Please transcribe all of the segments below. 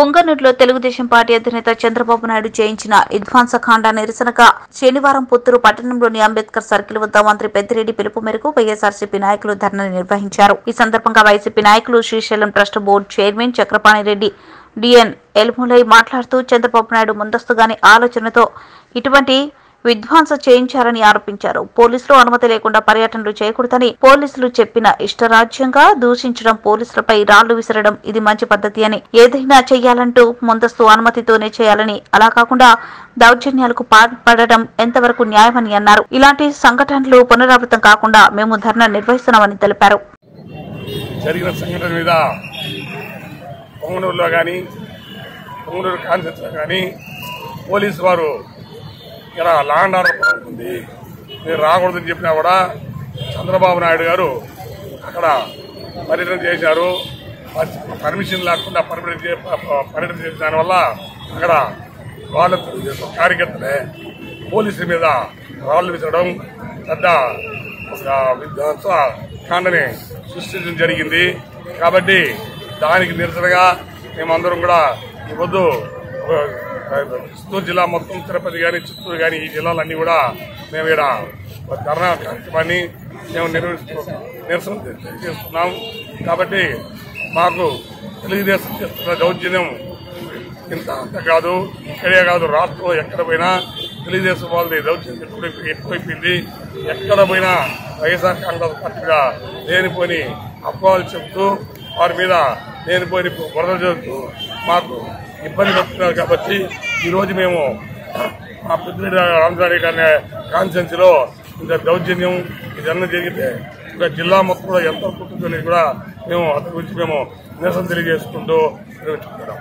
పుంగనూరులో Telugu Desam party అధినేత చంద్రబాబు నాయుడు చేయించిన విధ్వంసకాండ నిరసనగా శనివారం పుత్తూరు పట్టణంలోని అంబేద్కర్ సర్కిల్ వద్ద మంత్రి పెద్దిరెడ్డి పిలుపు మేరకు వైఎస్ఆర్సీపీ నాయకులు ధర్నా నిర్వహించారు ఈ సందర్భంగా వైసీపీ నాయకులు Srisailam trust board chairman Chakrapani Reddy డిఎన్ ఎల్ములై మాట్లాడుతూ చంద్రబాబు నాయుడు ముందస్తుగానే ఆలోచనతో ఇటువంటి విధ్వంస చేయించారని ఆరోపించారు పోలీసులు అనుమతి లేకుండా పర్యటనలు చేయకూడదని పోలీసులు చెప్పిన ఇష్టరాజ్యంగా దూషించడం పోలీసులపై రాళ్లు విసరడం ఇది మంచి పద్ధతి అని ఏదైనా చేయాలంటూ ముందస్తు అనుమతితోనే చేయాలని అలా కాకుండా దౌర్జన్యాలకు పాల్పడడం ఎంతవరకు న్యాయమని అన్నారు ఇలాంటి సంఘటనలు పునరావృతం కాకుండా మేము ధర్నా నిర్వహిస్తున్నామని తెలిపారు జరిగిన సంఘటన మీద పొంగనూరులో కానీ పొంగనూరు కాన్సెన్స్లో కానీ పోలీసు వారు ఇక్కడ లాండ్ ఆర్డర్ ఉంది మీరు రాకూడదని చెప్పినా కూడా చంద్రబాబు నాయుడు గారు అక్కడ పర్యటన చేశారు పర్మిషన్ లేకుండా పర్యటన చే- పర్యటన చేసిన దానివల్ల అక్కడ వాళ్ళ కార్యకర్తలే పోలీసుల మీద రాళ్లు విసరడం పెద్ద ఒక విధ్వంస కాండని సృష్టించడం జరిగింది కాబట్టి దానికి నిరసనగా మేమందరం కూడా ఈ పొద్దు ఆ, చిత్తూరు జిల్లా మొత్తం తిరుపతి కానీ చిత్తూరు కానీ ఈ జిల్లాలన్నీ కూడా మేము ఇక్కడ ఒక ధర్నా కార్యక్రమాన్ని మేము నిర్వహిస్తూ నిరసన తెలియజేస్తున్నాం కాబట్టి మాకు తెలుగుదేశం చేస్తున్న దౌర్జన్యం ఇంత అంత కాదు ఇక్కడే కాదు రాష్ట్రంలో ఎక్కడ పోయినా తెలుగుదేశం వాళ్ళది దౌర్జన్యం ఎక్కువ ఎక్కువైపోయింది ఎక్కడ పోయినా వైఎస్ఆర్ కాంగ్రెస్ పార్టీగా లేనిపోని అపోహలు చెబుతూ వారి మీద లేనిపోని బురద చెబుతూ మాకు ఇబ్బంది పెడుతున్నారు కాబట్టి ఈరోజు మేము మా పెద్దిరెడ్డి రామచారెడ్డి అనే కాన్స్టెన్సీ లో ఇంత దౌర్జన్యం ఇదన్నీ జరిగితే ఇంకా జిల్లా మొత్తం కూడా ఎంత కుటుంబం కూడా మేము అతని గురించి మేము నిరసన తెలియజేసుకుంటూ నిర్వహించుకుంటున్నాం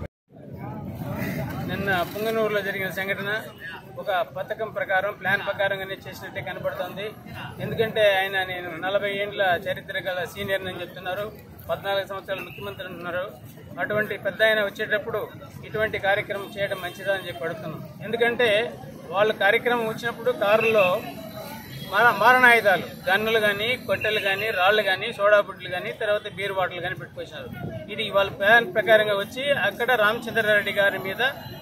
నిన్న పుంగనూరులో జరిగిన సంఘటన ఒక పథకం ప్రకారం ప్లాన్ ప్రకారంగానే చేసినట్టే కనబడుతోంది ఎందుకంటే ఆయన నేను నలభై ఏండ్ల చరిత్ర గల సీనియర్ అని చెప్తున్నారు పద్నాలుగు సంవత్సరాల ముఖ్యమంత్రి అంటున్నారు అటువంటి పెద్ద ఆయన వచ్చేటప్పుడు ఇటువంటి కార్యక్రమం చేయడం మంచిదా అని చెప్పి అడుగుతున్నాం ఎందుకంటే వాళ్ళ కార్యక్రమం వచ్చినప్పుడు కారులో మార మారణాయుధాలు గన్నులు కానీ కొట్టెలు కానీ రాళ్ళు కానీ సోడా బుడ్లు కానీ తర్వాత బీర్ బాటిల్ కానీ పెట్టుకొచ్చినారు ఇది వాళ్ళ ప్లాన్ ప్రకారంగా వచ్చి అక్కడ రామచంద్రారెడ్డి గారి మీద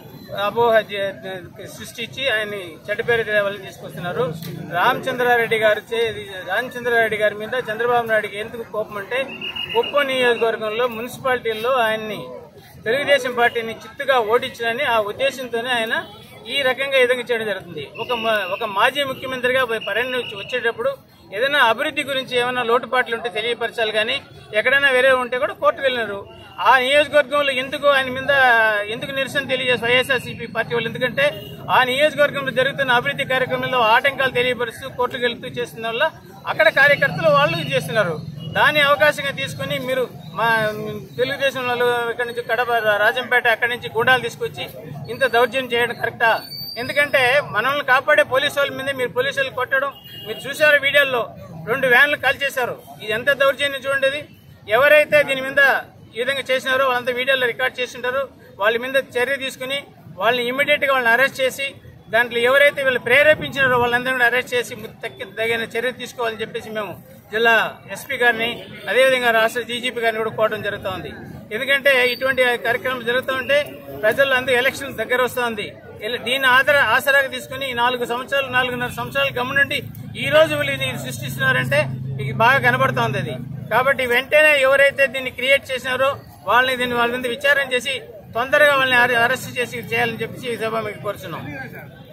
అపోహ జ- సృష్టించి ఆయన్ని చెడ్డ పేరు తేవాలని తీసుకొస్తున్నారు రామచంద్రారెడ్డి గారు చే- రామచంద్రారెడ్డి గారి మీద చంద్రబాబు నాయుడుకి ఎందుకు కోపం అంటే కుప్పం నియోజకవర్గంలో మున్సిపాలిటీల్లో ఆయన్ని తెలుగుదేశం పార్టీని చిత్తుగా ఓడించాలని ఆ ఉద్దేశంతోనే ఆయన ఈ రకంగా ఈ విధంగా చేయడం జరుగుతుంది ఒక మా- ఒక మాజీ ముఖ్యమంత్రిగా పర్యటన వచ్చి- వచ్చేటప్పుడు ఏదైనా అభివృద్ధి గురించి ఏమైనా లోటుపాట్లు ఉంటే తెలియపరచాలి కానీ ఎక్కడైనా వేరే ఉంటే కూడా కోర్టుకు వెళ్ళినారు ఆ నియోజకవర్గంలో ఎందుకు ఆయన మీద ఎందుకు నిరసన తెలియజేసి వైఎస్ఆర్సీపీ పార్టీ వాళ్ళు ఎందుకంటే ఆ నియోజకవర్గంలో జరుగుతున్న అభివృద్ధి కార్యక్రమంలో ఆటంకాలు తెలియపరుస్తూ కోర్టుకు వెళ్తూ చేస్తున్న వల్ల అక్కడ కార్యకర్తలు వాళ్ళు ఇది చేస్తున్నారు దాన్ని అవకాశంగా తీసుకుని మీరు మా తెలుగుదేశం వాళ్ళు ఇక్కడ నుంచి కడప రాజంపేట అక్కడి నుంచి గూడాలు తీసుకొచ్చి ఇంత దౌర్జన్యం చేయడం కరెక్టా ఎందుకంటే మనల్ని కాపాడే పోలీసు వాళ్ళ మీద మీరు పోలీసు వాళ్ళు కొట్టడం మీరు చూసారు వీడియోల్లో రెండు వ్యాన్లు కాల్చేశారు ఇది ఎంత దౌర్జన్యం చూడండి ఇది ఎవరైతే దీని మీద ఈ విధంగా చేసినారో వాళ్ళంతా వీడియోలో రికార్డ్ చేసింటారు వాళ్ళ మీద చర్య తీసుకుని వాళ్ళని ఇమ్మీడియట్ గా వాళ్ళని అరెస్ట్ చేసి దాంట్లో ఎవరైతే వీళ్ళు ప్రేరేపించినారో వాళ్ళందరినీ కూడా అరెస్ట్ చేసి తక్కి తగిన చర్య తీసుకోవాలని చెప్పేసి మేము జిల్లా ఎస్పీ గారిని అదేవిధంగా రాష్ట్ర డీజీపీ గారిని కూడా కోవడం జరుగుతూ ఉంది ఎందుకంటే ఇటువంటి కార్యక్రమం జరుగుతూ ఉంటే ప్రజలు అందరూ ఎలక్షన్ దగ్గర వస్తుంది దీన్ని ఆధార ఆసరాగా తీసుకుని ఈ నాలుగు సంవత్సరాలు నాలుగున్నర సంవత్సరాల గమనుండి ఈ రోజు వీళ్ళు ఇది సృష్టిస్తున్నారంటే మీకు బాగా కనబడుతోంది అది కాబట్టి వెంటనే ఎవరైతే దీన్ని క్రియేట్ చేసినారో వాళ్ళని దీన్ని వాళ్ళ మీద విచారణ చేసి తొందరగా వాళ్ళని అరెస్ట్ చేసి చేయాలని చెప్పేసి ఈ సభ మీకు కోరుచున్నాం